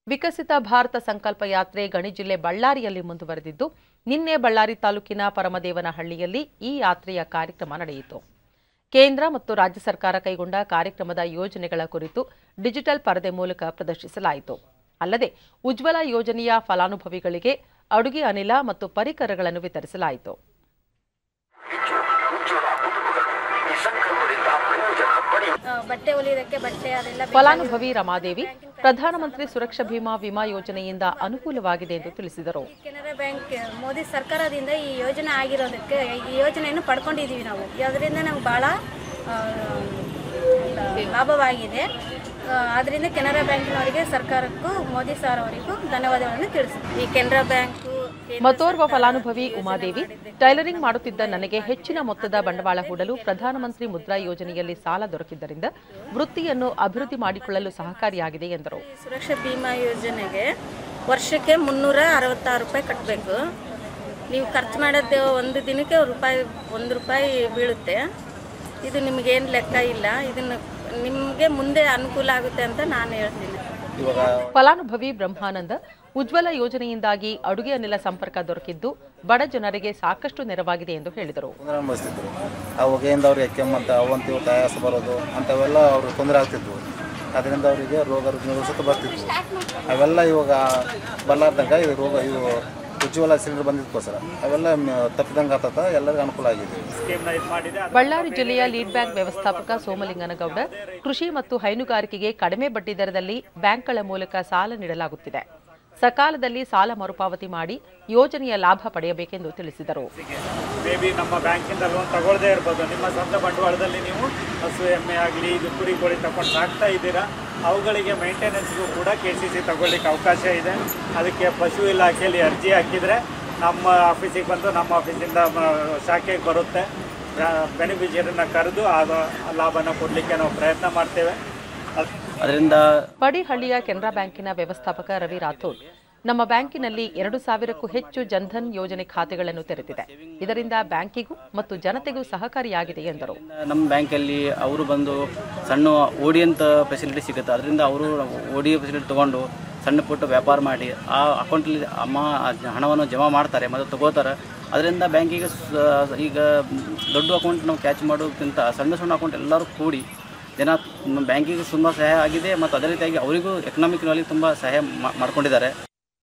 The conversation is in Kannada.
ವಿಕಸಿತ ಭಾರತ ಸಂಕಲ್ಪ ಯಾತ್ರೆ ಗಣಿ ಜಿಲ್ಲೆ ಬಳ್ಳಾರಿಯಲ್ಲಿ ಮುಂದುವರೆದಿದ್ದು ನಿನ್ನೆ ಬಳ್ಳಾರಿ ತಾಲೂಕಿನ ಪರಮದೇವನಹಳ್ಳಿಯಲ್ಲಿ ಈ ಯಾತ್ರೆಯ ಕಾರ್ಯಕ್ರಮ ನಡೆಯಿತು ಕೇಂದ್ರ ಮತ್ತು ರಾಜ್ಯ ಸರ್ಕಾರ ಕೈಗೊಂಡ ಕಾರ್ಯಕ್ರಮದ ಯೋಜನೆಗಳ ಕುರಿತು ಡಿಜಿಟಲ್ ಪರದೆ ಮೂಲಕ ಪ್ರದರ್ಶಿಸಲಾಯಿತು ಅಲ್ಲದೆ ಉಜ್ವಲ ಯೋಜನೆಯ ಫಲಾನುಭವಿಗಳಿಗೆ ಅಡುಗೆ ಅನಿಲ ಮತ್ತು ಪರಿಕರಗಳನ್ನು ವಿತರಿಸಲಾಯಿತು ಹೆಚ್ಚು ಉಜ್ವಲ ಬದುಕುಗಳು ಈ ಸಂಕಲ್ಪದಿಂದ ಪ್ರಯೋಜನ ಪಡೆಯುವ ಆ, ಬಟ್ಟೆ ಹೊಲಿಯೋದಕ್ಕೆ ಬಟ್ಟೆ ಅದೆಲ್ಲ ಬೇಕಾಗಿರೋ- ಫಲಾನುಭವಿ ರಮಾದೇವಿ ಪ್ರಧಾನಮಂತ್ರಿ ಸುರಕ್ಷಾ ಬಿಮಾ ವಿಮಾ ಯೋಜನೆಯಿಂದ ಅನುಕೂಲವಾಗಿದೆ ಎಂದು ತಿಳಿಸಿದರು ಈ ಕೆನರಾ ಬ್ಯಾಂಕ್ ಮೋದಿ ಸರ್ಕಾರದಿಂದ ಈ ಯೋಜನೆ ಆಗಿರೋದಕ್ಕೆ ಈ ಯೋಜನೆಯನ್ನು ಪಡ್ಕೊಂಡಿದ್ದೀವಿ ನಾವು ಅದರಿಂದ ನಮ್ಗೆ ಭಾಳ ಆ, ಲಾಭವಾಗಿದೆ ಆ, ಅದರಿಂದ ಕೆನರಾ ಬ್ಯಾಂಕಿನವರಿಗೆ ಸರ್ಕಾರಕ್ಕೂ ಮೋದಿ ಸರ್ ಅವರಿಗೂ ಧನ್ಯವಾದಗಳನ್ನು ತಿಳಿಸ್ತೀವಿ ಈ ಕೆನರಾ ಬ್ಯಾಂಕು ಕೇಂದ್ರ ಮತ್ತೋರ್ವ ಸರ್ಕಾರ ಫಲಾನುಭವಿ ಮಾಡಿದ ಉಮಾದೇವಿ ಮಾಡಿದ್ದಕ್ಕೆ ಟೈಲರಿಂಗ್ ಮಾಡುತ್ತಿದ್ದ ನನಗೆ ಹೆಚ್ಚಿನ ಮೊತ್ತದ ಬಂಡವಾಳ ಹೂಡಲು ಪ್ರಧಾನಮಂತ್ರಿ ಮುದ್ರಾ ಯೋಜನೆಯಲ್ಲಿ ಸಾಲ ದೊರಕಿದ್ದರಿಂದ ವೃತ್ತಿಯನ್ನು ಅಭಿವೃದ್ಧಿ ಮಾಡಿಕೊಳ್ಳಲು ಸಹಕಾರಿಯಾಗಿದೆ ಎಂದರು ಈ ಸುರಕ್ಷಾ ಬಿಮಾ ಯೋಜನೆಗೆ ವರ್ಷಕ್ಕೆ ಮುನ್ನೂರ ಅರವತ್ತಾರು ರೂಪಾಯಿ ಕಟ್ಟಬೇಕು ನೀವು ಖರ್ಚು ಮಾಡೋದು ಒಂದು ದಿನಕ್ಕೆ ರೂಪಾಯಿ ಒಂದು ರೂಪಾಯಿ ಬೀಳುತ್ತೆ ಇದು ನಿಮಗೇನು ಲೆಕ್ಕ ಇಲ್ಲ ಇದನ್ನು ನಿಮಗೆ ಮುಂದೆ ಅನುಕೂಲ ಆಗುತ್ತೆ ಅಂತ ನಾನು ಹೇಳ್ತೀನಿ ಫಲಾನುಭವಿ ಬ್ರಹ್ಮಾನಂದ ಉಜ್ವಲ ಯೋಜನೆಯಿಂದಾಗಿ ಅಡುಗೆ ಅನಿಲ ಸಂಪರ್ಕ ದೊರಕಿದ್ದು ಬಡ ಜನರಿಗೆ ಸಾಕಷ್ಟು ನೆರವಾಗಿದೆ ಎಂದು ಹೇಳಿದರು ತೊಂದರೆ ಅನುಭವಿಸ್ತಿದ್ರು ಆ ಹೊಗೆಯಿಂದ ಅವ್ರಿಗೆ ಕೆಮ್ಮಂತ ಅವಂತಿವು ತಯಾಸ ಬರೋದು ಅಂಥವೆಲ್ಲ ಅವ್ರಿಗೆ ತೊಂದರೆ ಆಗ್ತಿದ್ವು ಅದರಿಂದ ಅವರಿಗೆ ರೋಗ ರುಜಿನಗಳು ಸತ ಬರ್ತಿದ್ವು ಅವೆಲ್ಲ ಇವಾಗ ಬರ್ಲಾರ್ದಂಗೆ ಇದು ರೋಗ ಇವು ಉಜ್ವಲ ಸಿಲಿಂಡರ್ ಬಂದಿದ್ದಕ್ಕೋಸ್ಕರ ಅವೆಲ್ಲ ತಪ್ಪಿದಂಗೆ ಆಗ್ತದ ಎಲ್ಲರಿಗೂ ಅನುಕೂಲ ಆಗಿದೆ ಬಳ್ಳಾರಿ ಜಿಲ್ಲೆಯ ಲೀಡ್ ಬ್ಯಾಂಕ್ ವ್ಯವಸ್ಥಾಪಕ ಸೋಮಲಿಂಗನಗೌಡ ಕೃಷಿ ಮತ್ತು ಹೈನುಗಾರಿಕೆಗೆ ಕಡಿಮೆ ಬಡ್ಡಿ ದರದಲ್ಲಿ ಬ್ಯಾಂಕ್ಗಳ ಮೂಲಕ ಸಾಲ ನೀಡಲಾಗುತ್ತಿದೆ ಸಕಾಲದಲ್ಲಿ ಸಾಲ ಮರುಪಾವತಿ ಮಾಡಿ ಯೋಜನೆಯ ಲಾಭ ಪಡೆಯಬೇಕೆಂದು ತಿಳಿಸಿದರು ಮೇ ಬಿ ನಮ್ಮ ಬ್ಯಾಂಕಿಂದ ಲೋನ್ ತಗೊಳ್ಳದೇ ಇರ್ಬೋದು ನಿಮ್ಮ ಸ್ವಂತ ಬಂಡವಾಳದಲ್ಲಿ ನೀವು ಹಸು ಎಮ್ಮೆ ಆಗಲಿ ಇದು ಕುರಿ ಕೋಳಿ ತಗೊಂಡು ಸಾಕ್ತಾ ಇದ್ದೀರಾ ಅವುಗಳಿಗೆ ಮೇಂಟೆನೆನ್ಸ್ಗೂ ಕೂಡ ಕೆ ಸಿ ಸಿ ತಗೊಳ್ಳಿಕ್ಕೆ ಅವಕಾಶ ಇದೆ ಅದಕ್ಕೆ ಪಶು ಇಲಾಖೆಯಲ್ಲಿ ಅರ್ಜಿ ಹಾಕಿದರೆ ನಮ್ಮ ಆಫೀಸಿಗೆ ಬಂದು ನಮ್ಮ ಆಫೀಸಿಂದ ಮ- ಶಾಖೆಗೆ ಬರುತ್ತೆ ಬೆನಿಫಿಷಿಯರನ್ನ ಕರೆದು ಆ ಲಾಭನ ಕೊಡಲಿಕ್ಕೆ ನಾವು ಪ್ರಯತ್ನ ಮಾಡ್ತೇವೆ ಅದ್- ಅದರಿಂದ ಪಡಿಹಳ್ಳಿಯ ಕೆನರಾ ಬ್ಯಾಂಕಿನ ವ್ಯವಸ್ಥಾಪಕ ರವಿ ರಾಥೋಡ್ ನಮ್ಮ ಬ್ಯಾಂಕಿನಲ್ಲಿ ಎರಡು ಸಾವಿರಕ್ಕೂ ಹೆಚ್ಚು ಜನ್ಧನ್ ಯೋಜನೆ ಖಾತೆಗಳನ್ನು ತೆರೆದಿದೆ ಇದರಿಂದ ಬ್ಯಾಂಕಿಗೂ ಮತ್ತು ಜನತೆಗೂ ಸಹಕಾರಿಯಾಗಿದೆ ಎಂದರು ನಮ್ಮ ಬ್ಯಾಂಕಲ್ಲಿ ಅವರು ಬಂದು ಸಣ್ಣ ಓಡಿ ಅಂತ ಫೆಸಿಲಿಟಿ ಸಿಗುತ್ತೆ ಅದರಿಂದ ಅವರು ಓಡಿ ಫೆಸಿಲಿಟಿ ತೊಗೊಂಡು ಸಣ್ಣ ಪುಟ್ಟ ವ್ಯಾಪಾರ ಮಾಡಿ ಆ ಅಕೌಂಟಲ್ಲಿ ಅಮ್ಮ ಹಣವನ್ನು ಜಮಾ ಮಾಡ್ತಾರೆ ಮತ್ತು ತಗೋತಾರೆ ಅದರಿಂದ ಬ್ಯಾಂಕಿಗೆ ಸ- ಈಗ ದೊಡ್ಡ ಅಕೌಂಟ್ ನಾವು ಕ್ಯಾಚ್ ಮಾಡೋದಕ್ಕಿಂತ ಸಣ್ಣ ಸಣ್ಣ ಅಕೌಂಟ್ ಎಲ್ಲರೂ ಕೂಡಿ ಜನ ಬ್ಯಾಂಕಿಗೆ ತುಂಬ ಸಹಾಯ ಆಗಿದೆ ಮತ್ತು ಅದೇ ರೀತಿಯಾಗಿ ಅವರಿಗೂ ಎಕನಾಮಿಕ್ನಲ್ಲಿ ತುಂಬ ಸಹಾಯ ಮಾ- ಮಾಡ್ಕೊಂಡಿದ್ದಾರೆ